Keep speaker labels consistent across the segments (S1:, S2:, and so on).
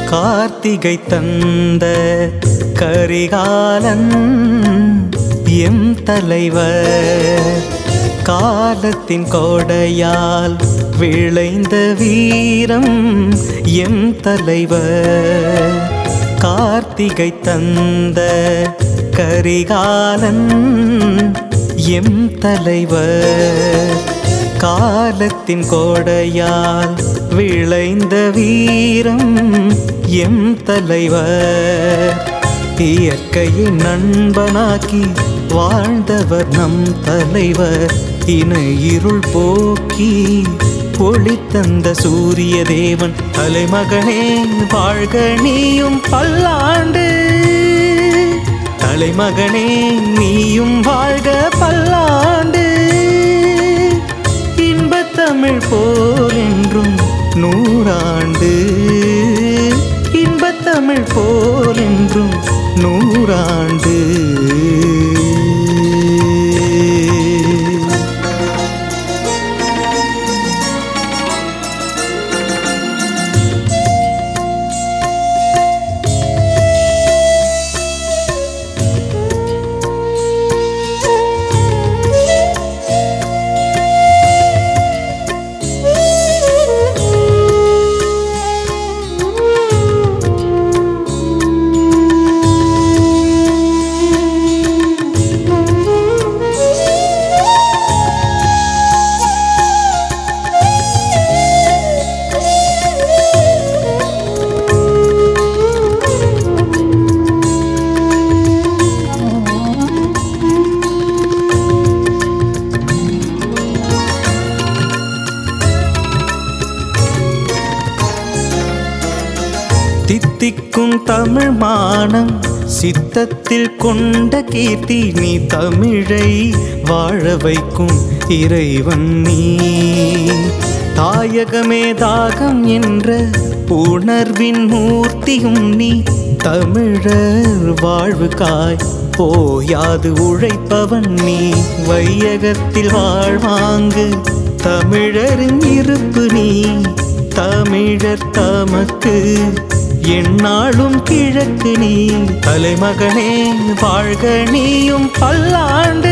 S1: கார்த்திகை தந்த கரிகாலன் எம் தலைவர் காலத்தின் கோடையால் விளைந்த வீரம் எம் தலைவர் கார்த்திகை தந்த கரிகாலன் எம் தலைவர் காலத்தின் கோடையால் விளைந்த வீரம் எம் தலைவர் இயற்கையை நண்பனாக்கி வாழ்ந்தவர் நம் தலைவர் இன இருள் போக்கி ஒளி தந்த சூரிய தேவன் தலைமகனே வாழ்க நீயும் பல்லாண்டு தலைமகனே நீயும் வாழ்க பல்லாண்டு இன்பத் தமிழ் போல் என்றும் நூறாண்டு இன்பத் தமிழ் போல் என்றும் நூறாண்டு தித்திக்கும் தமிழ் மானம் சித்தத்தில் கொண்ட கீர்த்தி நீ தமிழை வாழ வைக்கும் இறைவன் நீ தாயகமே தாகம் என்ற உணர்வின் மூர்த்தியும் நீ தமிழர் வாழ்வுக்காய் போயாது உழைப்பவன் நீ வையகத்தில் வாழ்வாங்கு தமிழரின் இருப்பு நீ தமிழர் தமக்கு எந்நாளும் கிழக்கு நீ தலைமகனே வாழ்க நீயும் பல்லாண்டு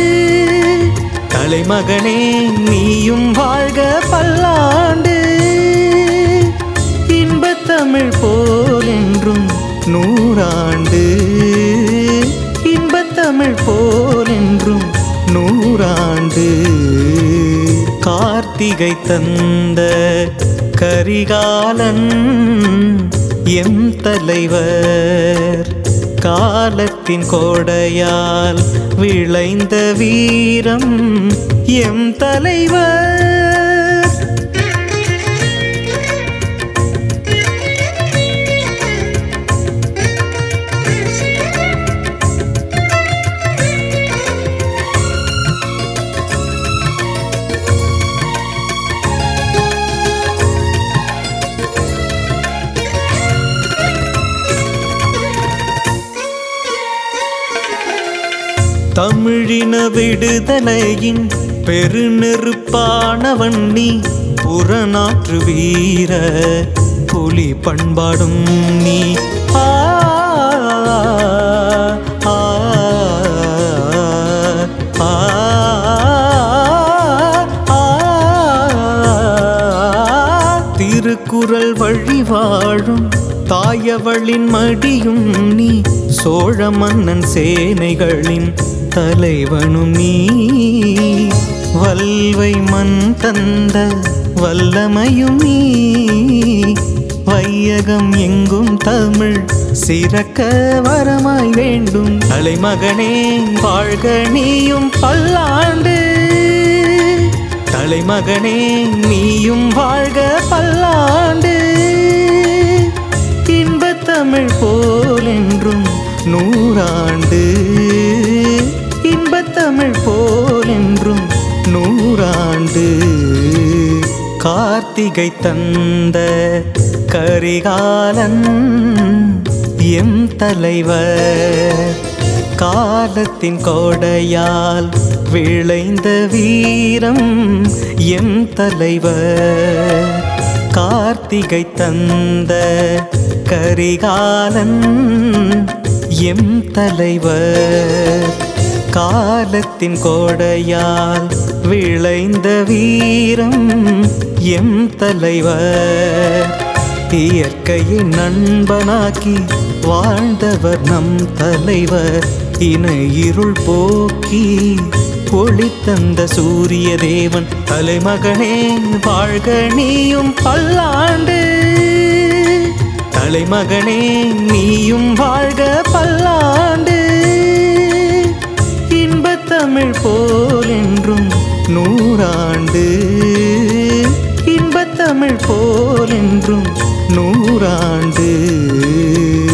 S1: தலைமகனே நீயும் வாழ்க பல்லாண்டு இன்பத் தமிழ் போல் என்றும் நூறாண்டு இன்பத் தமிழ் போல் என்றும் நூறாண்டு கார்த்திகை தந்த கரிகாலன் எம் தலைவர் காலத்தின் கோடையால் விளைந்த வீரம் எம் தலைவர் தமிழின விடுதலையின் பெருநெருப்பானவன் நீ புறநாற்று வீர புலி பண்பாடும் நீ ஆ, ஆ, ஆ, ஆ, திருக்குறள் வழி வாழும் தாயவளின் மடியும் நீ சோழ மன்னன் சேனைகளின் தலைவனும் நீ வல்வை மண் தந்த வல்லமையும் நீ வையகம் எங்கும் தமிழ் சிறக்க வரமாய் வேண்டும் தலைமகனே வாழ்க நீயும் பல்லாண்டு தலைமகனே நீயும் வாழ்க பல்லாண்டு இன்பத் தமிழ் போல் என்றும் நூறாண்டு இன்பத் தமிழ் போல் என்றும் நூறாண்டு கார்த்திகை தந்த கரிகாலன் எம் தலைவர் காலத்தின் கோடையால் விளைந்த வீரம் எம் தலைவர் கார்த்திகை தந்த கரிகாலன் எம் தலைவர் காலத்தின் கோடையால் விளைந்த வீரம் எம் தலைவர் இயற்கையை நண்பனாக்கி வாழ்ந்தவர் நம் தலைவர் இன இருள் போக்கி ஒளி தந்த சூரிய தேவன் தலைமகனே வாழ்க நீயும் பல்லாண்டு தலைமகனே நீயும் வாழ்க பல்லாண்டு இன்பத் தமிழ் போல் என்றும் நூறாண்டு இன்பத் தமிழ் போல் என்றும் நூறாண்டு